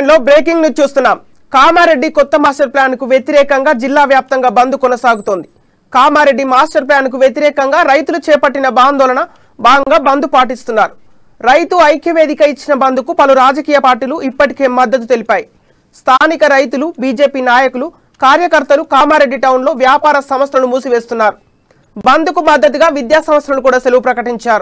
bulletin లో breaking news చూస్తున్నాం కామారెడ్డి కొత్త మాస్టర్ ప్లాన్ కు వ్యతిరేకంగా జిల్లా వ్యాప్తంగా బంద్ కొనసాగుతోంది కామారెడ్డి మాస్టర్ ప్లాన్ కు వ్యతిరేకంగా రైతులు చేపట్టిన ఆందోళన భాగంగా బంద్ పాటిస్తున్నారు రైతు ఐక్యవేదిక ఇచ్చిన బంద్కు పలు రాజకీయ పార్టీలు ఇప్పటికే మద్దతు తెలిపాయి స్థానిక రైతులు బీజేపీ నాయకులు కార్యకర్తలు కామారెడ్డి టౌన్లో వ్యాపార సంస్థలను మూసివేస్తున్నారు బంద్కు మద్దతుగా విద్యా సంస్థలు కూడా సెలవు ప్రకటించారు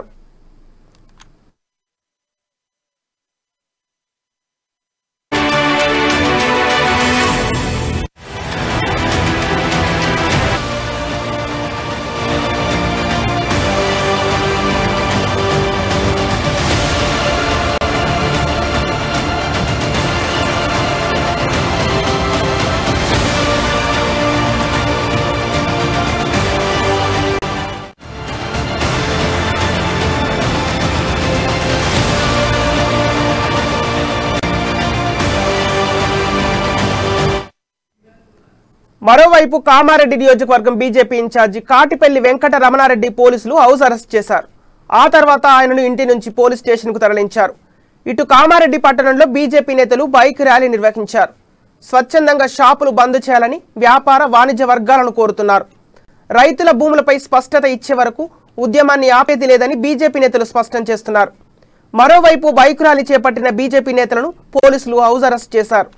మరోవైపు కామారెడ్డి నియోజకవర్గం బీజేపీ ఇన్ఛార్జి కాటిపల్లి వెంకట రమణారెడ్డి పోలీసులు హౌస్ అరెస్ట్ చేశారు ఆ తర్వాత ఆయనను ఇంటి నుంచి పోలీస్ స్టేషన్కు తరలించారు ఇటు కామారెడ్డి పట్టణంలో బీజేపీ నేతలు బైక్ ర్యాలీ నిర్వహించారు స్వచ్ఛందంగా షాపులు బంద్ చేయాలని వ్యాపార వాణిజ్య వర్గాలను కోరుతున్నారు రైతుల భూములపై స్పష్టత ఇచ్చే వరకు ఉద్యమాన్ని ఆపేది లేదని బీజేపీ నేతలు స్పష్టం చేస్తున్నారు మరోవైపు బైక్ ర్యాలీ చేపట్టిన బీజేపీ నేతలను పోలీసులు హౌస్ అరెస్ట్ చేశారు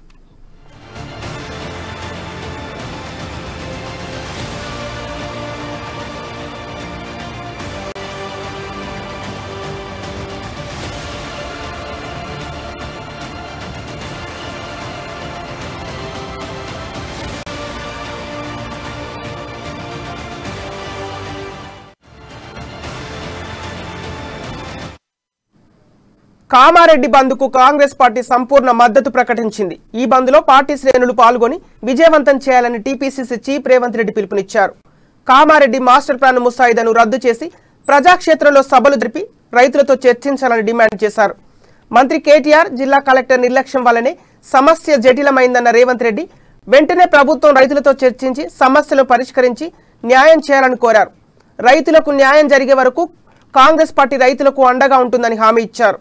కామారెడ్డి బంద్కు కాంగ్రెస్ పార్టీ సంపూర్ణ మద్దతు ప్రకటించింది ఈ బంద్లో పార్టీ శ్రేణులు పాల్గొని విజయవంతం చేయాలని టీపీసీసీ చీఫ్ రేవంత్ రెడ్డి పిలుపునిచ్చారు కామారెడ్డి మాస్టర్ ప్లాన్ ముసాయిదాను రద్దు చేసి ప్రజాక్షేత్రంలో సభలు జరిపి రైతులతో చర్చించాలని డిమాండ్ చేశారు మంత్రి కేటీఆర్ జిల్లా కలెక్టర్ నిర్లక్ష్యం వల్లనే సమస్య జటిలమైందన్న రేవంత్ రెడ్డి వెంటనే ప్రభుత్వం రైతులతో చర్చించి సమస్యలు పరిష్కరించి న్యాయం చేయాలని కోరారు రైతులకు న్యాయం జరిగే వరకు కాంగ్రెస్ పార్టీ రైతులకు అండగా ఉంటుందని హామీ ఇచ్చారు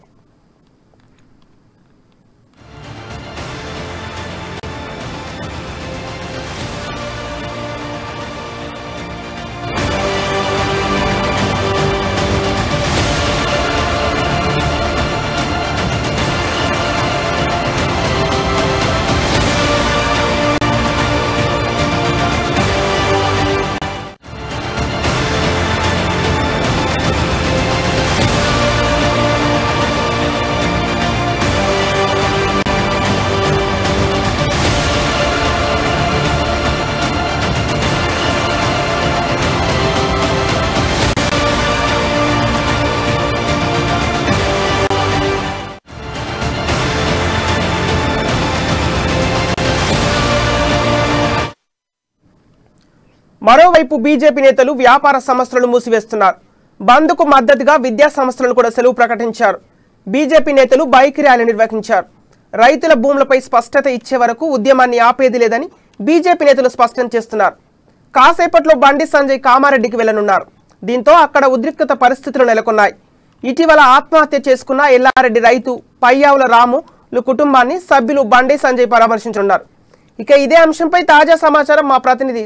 మరోవైపు బీజేపీ నేతలు వ్యాపార సంస్థలను మూసివేస్తున్నారు బంద్కు మద్దతుగా విద్యా సంస్థలను కూడా సెలవు ప్రకటించారు బీజేపీ నేతలు బైక్ ర్యాలీ నిర్వహించారు రైతుల భూములపై స్పష్టత ఇచ్చే వరకు ఉద్యమాన్ని ఆపేది లేదని బీజేపీ నేతలు స్పష్టం చేస్తున్నారు కాసేపట్లో బండి సంజయ్ కామారెడ్డికి వెళ్లనున్నారు దీంతో అక్కడ ఉద్రిక్తత పరిస్థితులు నెలకొన్నాయి ఇటీవల ఆత్మహత్య చేసుకున్న ఎల్లారెడ్డి రైతు పయ్యావుల రాములు కుటుంబాన్ని సభ్యులు బండి సంజయ్ పరామర్శించనున్నారు ఇక ఇదే అంశంపై తాజా సమాచారం మా ప్రతినిధి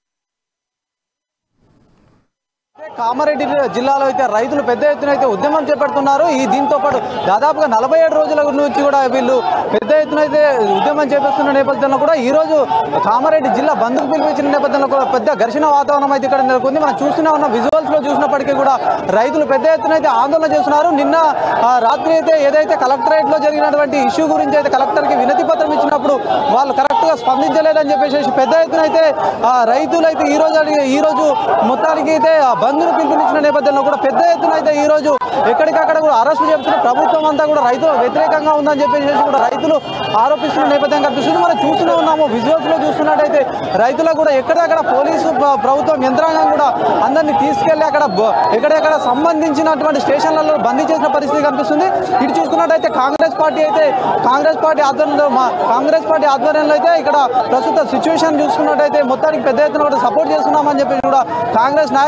కామారెడ్డి జిల్లాలో అయితే రైతులు పెద్ద ఎత్తున అయితే ఉద్యమం చేపడుతున్నారు ఈ దీంతో పాటు దాదాపుగా నలభై ఏడు రోజుల నుంచి కూడా వీళ్ళు పెద్ద ఎత్తున అయితే ఉద్యమం చేపడుతున్న నేపథ్యంలో కూడా ఈ రోజు కామారెడ్డి జిల్లా బంద్కు పిలిపించిన నేపథ్యంలో కూడా పెద్ద ఘర్షణ వాతావరణం అయితే ఇక్కడ నెలకొంది మనం చూస్తూనే ఉన్న విజువల్స్ లో చూసినప్పటికీ కూడా రైతులు పెద్ద ఎత్తున అయితే ఆందోళన చేస్తున్నారు నిన్న ఆ, రాత్రి అయితే ఏదైతే కలెక్టరేట్ లో జరిగినటువంటి ఇష్యూ గురించి అయితే కలెక్టర్ కి వినతి పత్రం ఇచ్చినప్పుడు వాళ్ళు కరెక్ట్ గా స్పందించలేదని చెప్పేసి పెద్ద ఎత్తున అయితే ఆ, రైతులు అయితే ఈ రోజు అడిగి- ఈ రోజు మొత్తానికి అయితే ఆ బంద్ను పిలుపునిచ్చిన నేపథ్యంలో కూడా పెద్ద ఎత్తున అయితే ఈ రోజు ఎక్కడికక్కడ కూడా అరెస్టు చేస్తున్న ప్రభుత్వం అంతా కూడా రైతులకు వ్యతిరేకంగా ఉందని చెప్పేసి కూడా రైతులు ఆరోపిస్తున్న నేపథ్యం కనిపిస్తుంది మనం చూస్తూనే ఉన్నాము విజువల్స్ లో చూస్తున్నట్టయితే రైతులకు కూడా ఎక్కడెక్కడ పోలీసు ప్ర- ప్రభుత్వం యంత్రాంగం కూడా అందరినీ తీసుకెళ్లి అక్కడ బ- ఎక్కడెక్కడ సంబంధించినటువంటి స్టేషన్లలో బందీ చేసిన పరిస్థితి కనిపిస్తుంది ఇటు చూసుకున్నట్టయితే కాంగ్రెస్ పార్టీ అయితే కాంగ్రెస్ పార్టీ ఆధ్వర్యంలో మా కాంగ్రెస్ పార్టీ ఆధ్వర్యంలో అయితే ఇక్కడ ప్రస్తుత సిచ్యువేషన్ చూసుకున్నట్టయితే మొత్తానికి పెద్ద ఎత్తున కూడా సపోర్ట్ చేస్తున్నామని చెప్పి కూడా కాంగ్రెస్ నాయకులు చెప్తున్న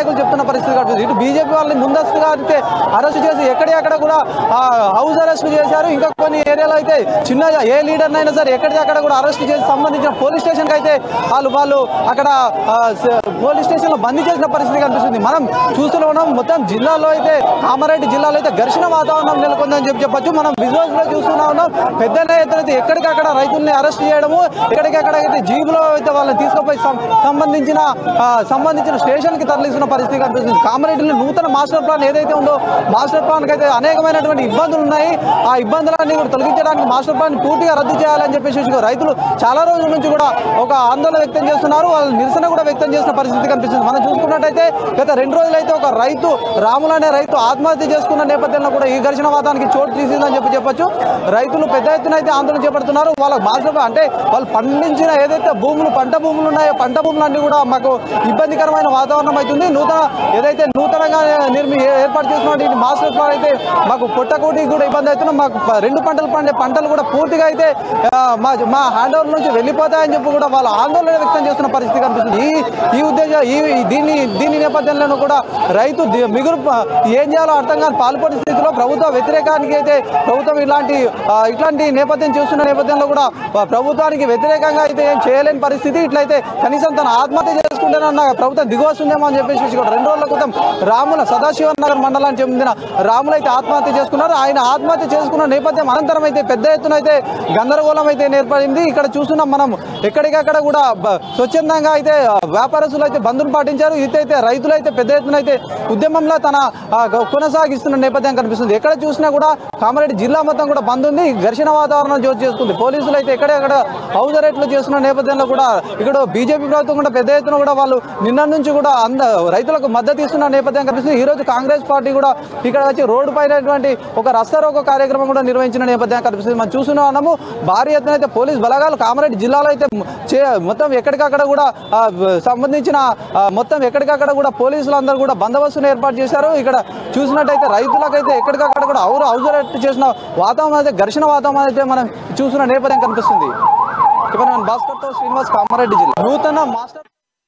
పరిస్థితి కనిపిస్తుంది ఇటు బీజేపీ వాళ్ళని ముందస్తుగా అయితే అరెస్ట్ చేసి ఎక్కడెక్కడ కూడా ఆ, హౌస్ అరెస్ట్ చేశారు ఇంకా కొన్ని ఏరియాలో అయితే చిన్న ఏ లీడర్ అయినా సరే ఎక్కడికక్కడ కూడా అరెస్ట్ చేసి సంబంధించిన పోలీస్ స్టేషన్ కి అయితే వాళ్ళు వాళ్ళు అక్కడ ఆ, స- పోలీస్ స్టేషన్ లో బందీ చేసిన పరిస్థితి కనిపిస్తుంది మనం చూస్తూనే ఉన్నాం మొత్తం జిల్లాలో అయితే కామారెడ్డి జిల్లాలో అయితే ఘర్షణ వాతావరణం నెలకొందని చెప్పి చెప్పొచ్చు మనం విజువల్స్ లో చూస్తూనే ఉన్నాం పెద్ద ఎత్తున అయితే ఎక్కడికక్కడ రైతుల్ని అరెస్ట్ చేయడము ఎక్కడికక్కడ అయితే జీబులో అయితే వాళ్ళని తీసుకుపోయి సం- సంబంధించిన ఆ, సంబంధించిన స్టేషన్ కి తరలిస్తున్న పరిస్థితి కనిపిస్తుంది కామారెడ్డిలో నూతన మాస్టర్ ప్లాన్ ఏదైతే ఉందో మాస్టర్ ప్లాన్ కి అయితే అనేకమైనటువంటి ఇబ్బందులు ఉన్నాయి ఆ ఇబ్బందులన్నీ కూడా తొలగించడానికి మాస్టర్ ప్లాన్ పూర్తిగా రద్దు చేయాలని చెప్పేసి రైతులు చాలా రోజుల నుంచి కూడా ఒక ఆందోళన వ్యక్తం చేస్తున్నారు వాళ్ళు నిరసన కూడా వ్యక్తం చేసిన పరిస్థితి కనిపిస్తుంది మనం చూసుకున్నట్టయితే గత రెండు రోజులైతే ఒక రైతు రాములు అనే రైతు ఆత్మహత్య చేసుకున్న నేపథ్యంలో కూడా ఈ ఘర్షణ వాదానికి చోటు తీసిందని చెప్పి చెప్పొచ్చు రైతులు పెద్ద ఎత్తున అయితే ఆందోళన చేపడుతున్నారు వాళ్ళ మాస్టర్ అంటే వాళ్ళు పండించిన ఏదైతే భూములు పంట భూములు ఉన్నాయో పంట భూములన్నీ కూడా మాకు ఇబ్బందికరమైన వాతావరణం అవుతుంది నూతన ఏదైతే నూతనంగా నిర్మి ఏర్పాటు చేసినటువంటి మాస్టర్ ప్లాన్ అయితే మాకు పొట్టకోటి కూడా ఇబ్బంది అవుతుంది మాకు ప- రెండు పంటలు పండే పంటలు కూడా పూర్తిగా అయితే ఆ, మా మా హ్యాండ్ ఓవర్ నుంచి వెళ్ళిపోతాయని చెప్పి కూడా వాళ్ళు ఆందోళన వ్యక్తం చేస్తున్న పరిస్థితి కనిపిస్తుంది ఈ ఈ ఉద్దేశం ఈ ఈ దీన్ని దీని నేపథ్యంలోనూ కూడా రైతు ది- మిగులు ప- ఏం చేయాలో అర్థం కాని పాల్పడే స్థితిలో ప్రభుత్వ వ్యతిరేకానికి అయితే ప్రభుత్వం ఇలాంటి ఆ, ఇట్లాంటి నేపథ్యం చూస్తున్న నేపథ్యంలో కూడా ఆ, ప్రభుత్వానికి వ్యతిరేకంగా అయితే ఏం చేయలేని పరిస్థితి ఇట్లయితే కనీసం తన ఆత్మహత్య చేసుకుంటేనన్న ప్రభుత్వం దిగొస్తుందేమో అని చెప్పేసి కూడా రెండు రోజుల క్రితం రాముల సదాశివ నగర్ మండలానికి చెందిన రాములు అయితే ఆత్మహత్య చేసుకున్నారు ఆయన ఆత్మహత్య చేసుకున్న నేపథ్యం అనంతరం అయితే పెద్ద ఎత్తున అయితే గందరగోళం అయితే ఏర్పడింది ఇక్కడ చూస్తున్నాం మనం ఎక్కడికక్కడ కూడా బ- స్వచ్ఛందంగా అయితే ఆ, వ్యాపారస్తులు అయితే బంధులు పాటించారు ఇదైతే రైతులు అయితే పెద్ద ఎత్తున అయితే ఉద్యమంలో తన ఆ, గ- కొనసాగిస్తున్న నేపథ్యం కనిపిస్తుంది ఎక్కడ చూసినా కూడా కామారెడ్డి జిల్లా మొత్తం కూడా బంద్ ఉంది ఘర్షణ వాతావరణం చోటు చేసుకుంది పోలీసులు అయితే ఎక్కడెక్కడ హౌస్ రేట్లు చేస్తున్న నేపథ్యంలో కూడా ఇక్కడ బీజేపీ ప్రభుత్వం కూడా పెద్ద ఎత్తున కూడా వాళ్ళు నిన్న నుంచి కూడా అంద రైతులకు మద్దతు ఇస్తున్న నేపథ్యం కనిపిస్తుంది ఈ రోజు కాంగ్రెస్ పార్టీ కూడా ఇక్కడ వచ్చి రోడ్డు పైనటువంటి ఒక రస్తారోకో కార్యక్రమం కూడా నిర్వహించిన నేపథ్యం కనిపిస్తుంది మనం చూస్తూనే ఉన్నాము భారీ ఎత్తున అయితే పోలీస్ బలగాలు కామారెడ్డి జిల్లాలో అయితే చే- మొత్తం ఎక్కడికక్కడ కూడా ఆ, సంబంధించిన ఆ, మొత్తం ఎక్కడికక్కడ కూడా పోలీసులు అందరూ కూడా బందోబస్తును ఏర్పాటు చేశారు ఇక్కడ చూసినట్టయితే రైతులకైతే ఎక్కడికక్కడ కూడా అవురు హౌజరేట్ చేసిన వాతావరణం అయితే ఘర్షణ వాతావరణం అయితే మనం చూస్తున్న నేపథ్యం కనిపిస్తుంది కెమెరామెన్ భాస్కర్తో శ్రీనివాస్ కామారెడ్డి జిల్లా నూతన మాస్టర్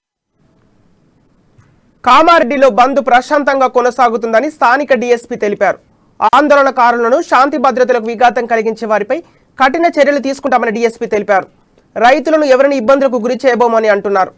కామారెడ్డిలో బంద్ ప్రశాంతంగా కొనసాగుతుందని స్థానిక డీఎస్పీ తెలిపారు ఆందోళనకారులను శాంతి భద్రతలకు విఘాతం కలిగించే వారిపై కఠిన చర్యలు తీసుకుంటామని డీఎస్పీ తెలిపారు రైతులను ఎవరిని ఇబ్బందులకు గురి చేయబోమని అంటున్నారు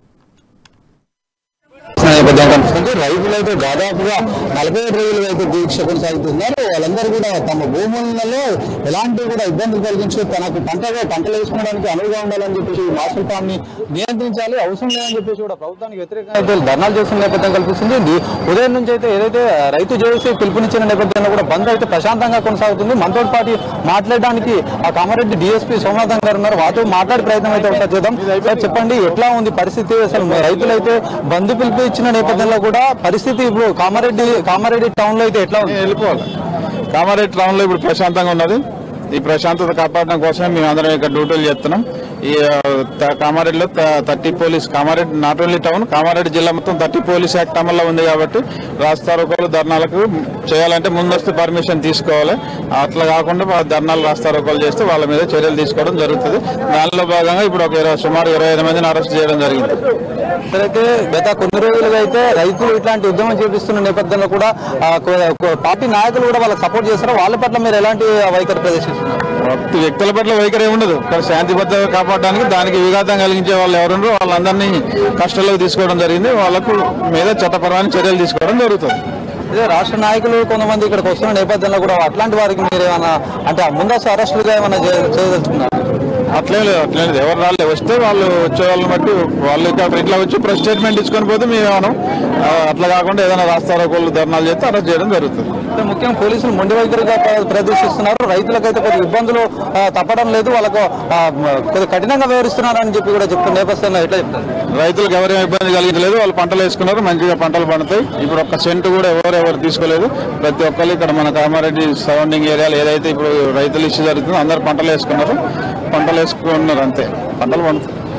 నేపథ్యం కనిపిస్తుంది రైతులైతే దాదాపుగా నలభై ఐదు రోజులు అయితే దీక్ష కొనసాగుతున్నారు వాళ్ళందరూ కూడా తమ భూములలో ఎలాంటి కూడా ఇబ్బందులు కలిగించు తనకు పంటగా పంటలు వేసుకోవడానికి అనువుగా ఉండాలని చెప్పేసి ఈ మాస్టర్ ప్లాన్ ని నియంత్రించాలి అవసరం లేదని చెప్పేసి కూడా ప్రభుత్వానికి వ్యతిరేకంగా అయితే ధర్నాలు చేస్తున్న నేపథ్యం కల్పిస్తుంది ది- ఉదయం నుంచి అయితే ఏదైతే రైతు చేసి పిలుపునిచ్చిన నేపథ్యంలో కూడా బంద్ అయితే ప్రశాంతంగా కొనసాగుతుంది మనతో పాటు మాట్లాడడానికి ఆ కామారెడ్డి డిఎస్పీ సోమనాథన్ గారు ఉన్నారు వారితో మాట్లాడే ప్రయత్నం అయితే ఒకసారి చేద్దాం సార్ చెప్పండి ఎట్లా ఉంది పరిస్థితి అసలు రైతులైతే బంద్ పిలుపు ఇచ్చిన నేపథ్యంలో కూడా పరిస్థితి ఇప్పుడు కామారెడ్డి కామారెడ్డి టౌన్ లో అయితే ఎట్లా ఉంది వెళ్ళిపోవాలి కామారెడ్డి టౌన్ లో ఇప్పుడు ప్రశాంతంగా ఉన్నది ఈ ప్రశాంతత కాపాడడం కోసమే మేము అందరం ఇక్కడ డ్యూటీలు చేస్తున్నాం ఈ ఆ, త- కామారెడ్డిలో thirty police Kamareddy not only town Kamareddy జిల్లా మొత్తం థర్టీ పోలీస్ యాక్ట్ అమల్లో ఉంది కాబట్టి రాస్తారోకోలు ధర్నాలకు చేయాలంటే ముందస్తు పర్మిషన్ తీసుకోవాలి అట్లా కాకుండా వా- ధర్నాలు రాస్తారోకోలు చేస్తే వాళ్ళ మీద చర్యలు తీసుకోవడం జరుగుతుంది దానిలో భాగంగా ఇప్పుడు ఒక ఇరవై సుమారు ఇరవై ఐదు మందిని అరెస్ట్ చేయడం జరిగింది అయితే గత కొన్ని రోజులుగా అయితే రైతులు ఇట్లాంటి ఉద్యమం చేపిస్తున్న నేపథ్యంలో కూడా ఆ, కొ- కొ- పార్టీ నాయకులు కూడా వాళ్ళకి సపోర్ట్ చేస్తారు వాళ్ళ పట్ల మీరు ఎలాంటి వైఖరి ప్రదర్శిస్తున్నారు వ్యక్తి- వ్యక్తుల పట్ల వైఖరి ఉండదు ఇక్కడ శాంతి భద్రత కాపాడడానికి దానికి విఘాతం కలిగించే వాళ్ళు ఎవరున్నారో వాళ్ళందరినీ కష్టాల్లోకి తీసుకోవడం జరిగింది వాళ్ళకు మీద చట్టపరమైన చర్యలు తీసుకోవడం జరుగుతుంది ఇదే రాష్ట్ర నాయకులు కొంతమంది ఇక్కడికి వస్తున్న నేపథ్యంలో కూడా అట్లాంటి వారికి మీరు ఏమైనా అంటే ముందస్తు అరెస్టులుగా ఏమైనా చే- చేయదలుచుకున్నారు అట్లేం లేదు అట్లేం లేదు ఎవరు రాళ్ళు వస్తే వాళ్ళు వచ్చే వాళ్ళని బట్టి వాళ్ళు ఇక్కడ ఇట్లా వచ్చి ప్రెస్ స్టేట్మెంట్ ఇచ్చుకొని పోతే మేము ఏమనం ఆ, అట్లా కాకుండా ఏదైనా రాస్తారో వాళ్ళు ధర్నాలు చేస్తే అరెస్ట్ చేయడం జరుగుతుంది అంటే ముఖ్యంగా పోలీసులు మొండి వైఖరిగా ప్ర- ప్రదర్శిస్తున్నారు రైతులకైతే కొద్ది ఇబ్బందులు ఆ, తప్పడం లేదు వాళ్ళకు ఆ, మ- కొద్ది కఠినంగా వ్యవహరిస్తున్నారు అని చెప్పి కూడా చెప్తున్న నేపథ్యంలో ఎట్లా చెప్తారు రైతులకు ఎవరేం ఇబ్బంది కలిగించలేదు వాళ్ళు పంటలు వేసుకున్నారు మంచిగా పంటలు పండుతాయి ఇప్పుడు ఒక్క సెంటు కూడా ఎవరు ఎవరు తీసుకోలేదు ప్రతి ఒక్కరు ఇక్కడ మన కామారెడ్డి సరౌండింగ్ ఏరియాలో ఏదైతే ఇప్పుడు రైతులు ఇష్యూ జరుగుతుందో అందరు పంటలు వేసుకున్నారు పంటలు వేసుకున్నారు అంతే పంటలు పండుతాయి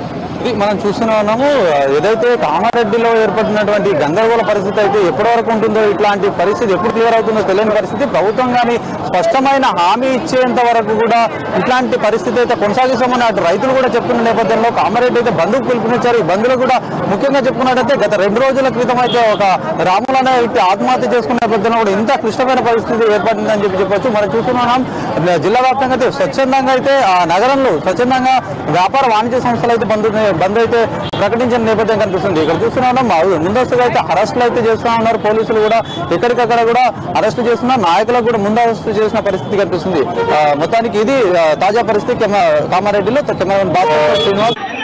ఇది మనం చూస్తూనే ఉన్నాము ఏదైతే కామారెడ్డిలో ఏర్పడినటువంటి గందరగోళ పరిస్థితి అయితే ఎప్పటి వరకు ఉంటుందో ఇట్లాంటి పరిస్థితి ఎప్పుడు క్లియర్ అవుతుందో తెలియని పరిస్థితి ప్రభుత్వం కానీ స్పష్టమైన హామీ ఇచ్చేంత వరకు కూడా ఇట్లాంటి పరిస్థితి అయితే కొనసాగిస్తామని అటు రైతులు కూడా చెప్తున్న నేపథ్యంలో కామారెడ్డి అయితే బంధుకు పిలుపునిచ్చారు ఈ బంధువులు కూడా ముఖ్యంగా చెప్పుకున్నట్టయితే గత రెండు రోజుల క్రితం అయితే ఒక రాములు అనే వ్యక్తి ఆత్మహత్య చేసుకున్న నేపథ్యంలో కూడా ఇంత క్లిష్టమైన పరిస్థితి ఏర్పడిందని చెప్పి చెప్పొచ్చు మనం చూస్తున్నాం జిల్లా వ్యాప్తంగా అయితే స్వచ్ఛందంగా అయితే ఆ నగరంలో స్వచ్ఛందంగా వ్యాపార వాణిజ్య సంస్థలు అయితే బంద్ బంద్ అయితే ప్రకటించిన నేపథ్యం కనిపిస్తుంది ఇక్కడ చూస్తున్నాం ముందస్తుగా అయితే అరెస్టులు అయితే చేస్తా ఉన్నారు పోలీసులు కూడా ఎక్కడికక్కడ కూడా అరెస్టు చేస్తున్నారు నాయకులకు కూడా ముందస్తు చేసిన పరిస్థితి కనిపిస్తుంది ఆ, మొత్తానికి ఇది ఆ, తాజా పరిస్థితి కెమ- కామారెడ్డిలో కెమెరామెన్ బాబు శ్రీనివాస్